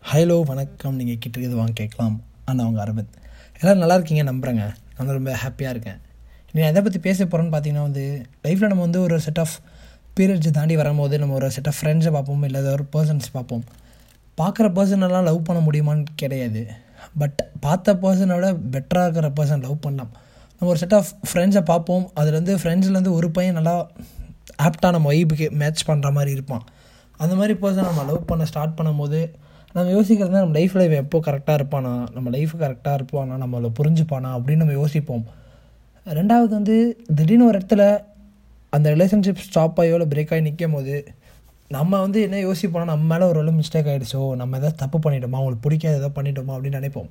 hello வணக்கம் நீங்கள் கிட்ட வாங்க கேட்கலாம் ஆனால் அவங்க அரவிந்த் எல்லோரும் நல்லா இருக்கீங்க நம்புகிறேங்க நான் ரொம்ப ஹாப்பியாக இருக்கேன் நீ எதை பற்றி பேச போகிறேன்னு பார்த்தீங்கன்னா வந்து லைஃப்பில் நம்ம வந்து ஒரு செட் ஆஃப் பீரியட்ஸை தாண்டி வரும்போது நம்ம ஒரு செட் ஆஃப் ஃப்ரெண்ட்ஸை பார்ப்போம் இல்லை ஒரு பர்சன்ஸ் பார்ப்போம் பார்க்குற பர்சனெல்லாம் லவ் பண்ண முடியுமான்னு கிடையாது பட் பார்த்த பர்சனோட பெட்டராக இருக்கிற பர்சன் லவ் பண்ணலாம் நம்ம ஒரு செட் ஆஃப் ஃப்ரெண்ட்ஸை பார்ப்போம் அதுலேருந்து ஃப்ரெண்ட்ஸ்லேருந்து ஒரு பையன் நல்லா ஆப்டாக நம்ம வைபுக்கு மேட்ச் பண்ணுற மாதிரி இருப்பான் அந்த மாதிரி பர்சன் நம்ம லவ் பண்ண ஸ்டார்ட் பண்ணும்போது நம்ம யோசிக்கிறது நம்ம லைஃப்பில் இவன் எப்போ கரெக்டாக இருப்பானா நம்ம லைஃப் கரெக்டாக இருப்பானா நம்மளை புரிஞ்சுப்பானா அப்படின்னு நம்ம யோசிப்போம் ரெண்டாவது வந்து திடீர்னு ஒரு இடத்துல அந்த ரிலேஷன்ஷிப் ஸ்டாப் ஆகியோ இல்லை பிரேக் ஆகி நிற்கும் போது நம்ம வந்து என்ன யோசிப்போம்னா நம்ம மேலே ஒரு வேலை மிஸ்டேக் ஆகிடுச்சோ நம்ம எதாவது தப்பு பண்ணிட்டோமா அவங்களுக்கு பிடிக்காத எதாவது பண்ணிட்டோமா அப்படின்னு நினைப்போம்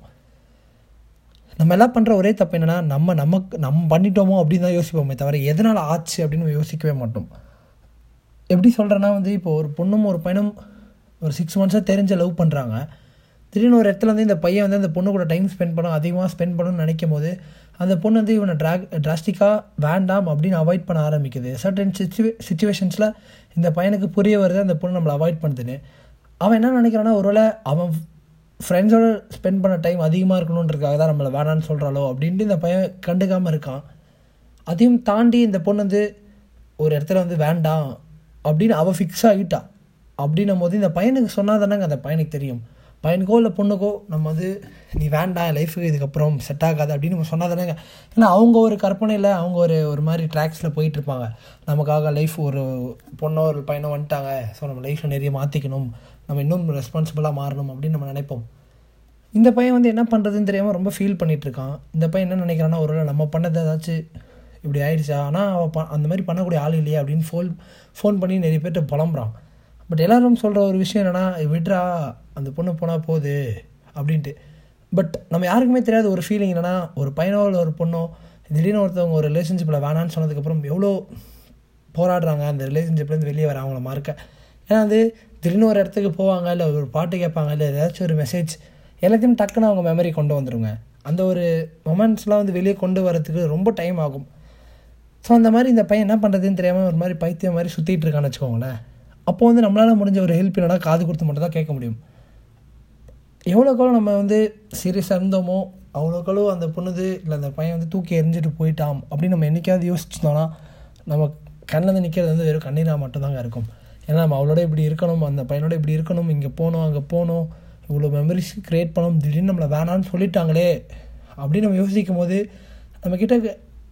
நம்ம எல்லாம் பண்ணுற ஒரே தப்பு என்னென்னா நம்ம நமக்கு நம்ம பண்ணிட்டோமோ அப்படின்னு தான் யோசிப்போமே தவிர எதனால் ஆச்சு அப்படின்னு நம்ம யோசிக்கவே மாட்டோம் எப்படி சொல்கிறேன்னா வந்து இப்போ ஒரு பொண்ணும் ஒரு பையனும் ஒரு சிக்ஸ் மந்த்ஸாக தெரிஞ்ச லவ் பண்ணுறாங்க திடீர்னு ஒரு இடத்துல வந்து இந்த பையன் வந்து அந்த பொண்ணு கூட டைம் ஸ்பெண்ட் பண்ண அதிகமாக ஸ்பெண்ட் பண்ணணும்னு நினைக்கும் போது அந்த பொண்ணு வந்து இவனை ட்ராக் ட்ராஸ்டிக்காக வேண்டாம் அப்படின்னு அவாய்ட் பண்ண ஆரம்பிக்குது சர்டன் சிச்சுவே சுச்சுவேஷன்ஸில் இந்த பையனுக்கு புரிய வருது அந்த பொண்ணு நம்மளை அவாய்ட் பண்ணுதுன்னு அவன் என்ன நினைக்கிறான்னா ஒருவேளை அவன் ஃப்ரெண்ட்ஸோட ஸ்பெண்ட் பண்ண டைம் அதிகமாக இருக்கணுன்றதுக்காக தான் நம்மளை வேணான்னு சொல்கிறாளோ அப்படின்ட்டு இந்த பையன் கண்டுக்காமல் இருக்கான் அதையும் தாண்டி இந்த பொண்ணு வந்து ஒரு இடத்துல வந்து வேண்டாம் அப்படின்னு அவள் ஃபிக்ஸ் ஆகிட்டா அப்படின்னும் போது இந்த பையனுக்கு சொன்னால் தானேங்க அந்த பையனுக்கு தெரியும் பையனுக்கோ இல்லை பொண்ணுக்கோ நம்ம வந்து நீ வேண்டாம் லைஃபுக்கு இதுக்கப்புறம் செட் ஆகாது அப்படின்னு நம்ம சொன்னால் தானேங்க ஏன்னா அவங்க ஒரு கற்பனையில் அவங்க ஒரு ஒரு மாதிரி ட்ராக்ஸில் போயிட்டுருப்பாங்க நமக்காக லைஃப் ஒரு பொண்ணோ ஒரு பையனோ வந்துட்டாங்க ஸோ நம்ம லைஃப்பில் நிறைய மாற்றிக்கணும் நம்ம இன்னும் ரெஸ்பான்சிபிளாக மாறணும் அப்படின்னு நம்ம நினைப்போம் இந்த பையன் வந்து என்ன பண்ணுறதுன்னு தெரியாமல் ரொம்ப ஃபீல் பண்ணிகிட்ருக்கான் இந்த பையன் என்ன நினைக்கிறான்னா ஒரு நம்ம பண்ணது ஏதாச்சும் இப்படி ஆயிடுச்சா ஆனால் அவள் ப அந்த மாதிரி பண்ணக்கூடிய ஆள் இல்லையா அப்படின்னு ஃபோன் ஃபோன் பண்ணி நிறைய பேர்கிட்ட புலம்புறான் பட் எல்லோரும் சொல்கிற ஒரு விஷயம் என்னென்னா விட்ரா அந்த பொண்ணு போனால் போகுது அப்படின்ட்டு பட் நம்ம யாருக்குமே தெரியாத ஒரு ஃபீலிங் என்னென்னா ஒரு பையனோ இல்லை ஒரு பொண்ணோ திடீர்னு ஒருத்தவங்க ஒரு ரிலேஷன்ஷிப்பில் வேணான்னு சொன்னதுக்கப்புறம் எவ்வளோ போராடுறாங்க அந்த ரிலேஷன்ஷிப்லேருந்து வெளியே வர அவங்கள மறக்க ஏன்னா அது திடீர்னு ஒரு இடத்துக்கு போவாங்க இல்லை ஒரு பாட்டு கேட்பாங்க இல்லை ஏதாச்சும் ஒரு மெசேஜ் எல்லாத்தையும் டக்குன்னு அவங்க மெமரி கொண்டு வந்துடுங்க அந்த ஒரு மொமெண்ட்ஸ்லாம் வந்து வெளியே கொண்டு வரதுக்கு ரொம்ப டைம் ஆகும் ஸோ அந்த மாதிரி இந்த பையன் என்ன பண்ணுறதுன்னு தெரியாமல் ஒரு மாதிரி பைத்தியம் மாதிரி சுற்றிட்டு இருக்கான்னு வச்சுக்கோங்களேன் அப்போ வந்து நம்மளால் முடிஞ்ச ஒரு ஹெல்ப் என்னடா காது கொடுத்து மட்டும் தான் கேட்க முடியும் எவ்வளோக்களோ நம்ம வந்து சீரியஸாக இருந்தோமோ அவ்வளோக்களோ அந்த பொண்ணுது இல்லை அந்த பையன் வந்து தூக்கி எரிஞ்சிட்டு போயிட்டான் அப்படின்னு நம்ம என்றைக்காவது யோசிச்சிருந்தோன்னா நம்ம கண்ணில் வந்து நிற்கிறது வந்து வெறும் கண்ணீராக மட்டும்தாங்க இருக்கும் ஏன்னா நம்ம அவளோட இப்படி இருக்கணும் அந்த பையனோட இப்படி இருக்கணும் இங்கே போகணும் அங்கே போகணும் இவ்வளோ மெமரிஸ் க்ரியேட் பண்ணணும் திடீர்னு நம்மளை வேணான்னு சொல்லிட்டாங்களே அப்படின்னு நம்ம யோசிக்கும் போது நம்மக்கிட்ட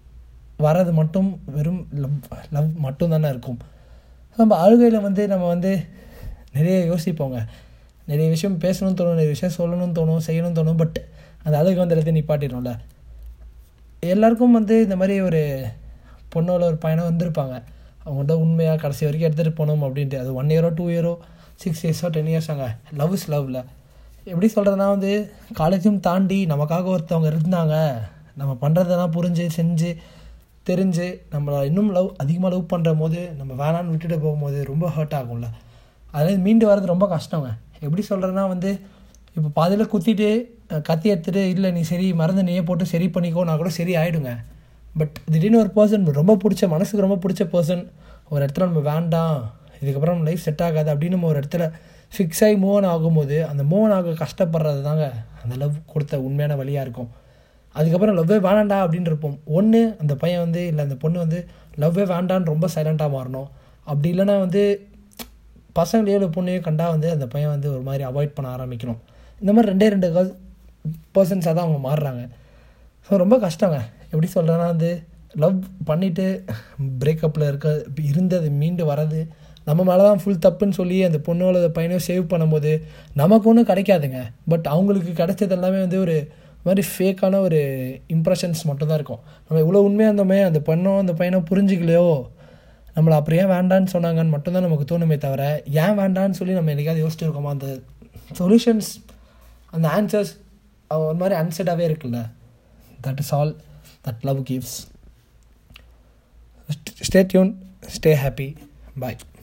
வரது மட்டும் வெறும் லவ் லவ் மட்டும் தானே இருக்கும் நம்ம அழுகையில் வந்து நம்ம வந்து நிறைய யோசிப்போங்க நிறைய விஷயம் பேசணும்னு தோணும் நிறைய விஷயம் சொல்லணும்னு தோணும் செய்யணும்னு தோணும் பட் அந்த அழுகை வந்து எல்லாத்தையும் நிப்பாட்டிடும்ல எல்லாருக்கும் வந்து இந்த மாதிரி ஒரு பொண்ணோட ஒரு பையனோ வந்திருப்பாங்க அவங்கள்ட்ட உண்மையாக கடைசி வரைக்கும் எடுத்துகிட்டு போகணும் அப்படின்ட்டு அது ஒன் இயரோ டூ இயரோ சிக்ஸ் இயர்ஸோ டென் இயர்ஸாங்க லவ் இஸ் லவ்வில் எப்படி சொல்கிறதுனா வந்து காலேஜும் தாண்டி நமக்காக ஒருத்தவங்க இருந்தாங்க நம்ம பண்ணுறதெல்லாம் புரிஞ்சு செஞ்சு தெரிஞ்சு நம்மளை இன்னும் லவ் அதிகமாக லவ் பண்ணுற போது நம்ம வேணான்னு விட்டுட்டு போகும்போது ரொம்ப ஹர்ட் ஆகும்ல அதில் மீண்டு வர்றது ரொம்ப கஷ்டங்க எப்படி சொல்கிறேன்னா வந்து இப்போ பாதியில் குத்திட்டு கத்தி எடுத்துகிட்டு இல்லை நீ சரி மருந்து நீயே போட்டு சரி பண்ணிக்கோ நான் கூட சரி ஆகிடுங்க பட் திடீர்னு ஒரு பர்சன் ரொம்ப பிடிச்ச மனசுக்கு ரொம்ப பிடிச்ச பர்சன் ஒரு இடத்துல நம்ம வேண்டாம் இதுக்கப்புறம் நம்ம லைஃப் செட் ஆகாது அப்படின்னு நம்ம ஒரு இடத்துல ஃபிக்ஸ் ஆகி மூவ் ஆன் ஆகும்போது அந்த மூவ் ஆன் ஆக கஷ்டப்படுறது தாங்க அந்த லவ் கொடுத்த உண்மையான வழியாக இருக்கும் அதுக்கப்புறம் லவ்வே வேண்டாண்டா அப்படின்னு இருப்போம் ஒன்று அந்த பையன் வந்து இல்லை அந்த பொண்ணு வந்து லவ்வே வேண்டான்னு ரொம்ப சைலண்ட்டாக மாறணும் அப்படி இல்லைனா வந்து பசங்களையோ இல்லை பொண்ணையோ கண்டா வந்து அந்த பையன் வந்து ஒரு மாதிரி அவாய்ட் பண்ண ஆரம்பிக்கணும் இந்த மாதிரி ரெண்டே ரெண்டு கேர்ள் பர்சன்ஸாக தான் அவங்க மாறுறாங்க ஸோ ரொம்ப கஷ்டங்க எப்படி சொல்கிறேன்னா வந்து லவ் பண்ணிவிட்டு பிரேக்கப்பில் இருக்க இருந்தது மீண்டு வர்றது நம்ம மேலே தான் ஃபுல் தப்புன்னு சொல்லி அந்த பொண்ணோட பையனையும் சேவ் பண்ணும்போது நமக்கு ஒன்றும் கிடைக்காதுங்க பட் அவங்களுக்கு கிடைச்சது எல்லாமே வந்து ஒரு மாதிரி ஃபேக்கான ஒரு இம்ப்ரெஷன்ஸ் மட்டும்தான் இருக்கும் நம்ம இவ்வளோ உண்மையாக இருந்தோமே அந்த பெண்ணோ அந்த பையனோ புரிஞ்சிக்கலையோ நம்மளை அப்புறம் ஏன் வேண்டான்னு சொன்னாங்கன்னு மட்டும்தான் நமக்கு தோணுமே தவிர ஏன் வேண்டான்னு சொல்லி நம்ம என்றைக்காவது யோசிச்சிருக்கோமா அந்த சொல்யூஷன்ஸ் அந்த ஆன்சர்ஸ் ஒரு மாதிரி அன்செட்டாகவே இருக்குல்ல that is all that love gives stay tuned stay happy bye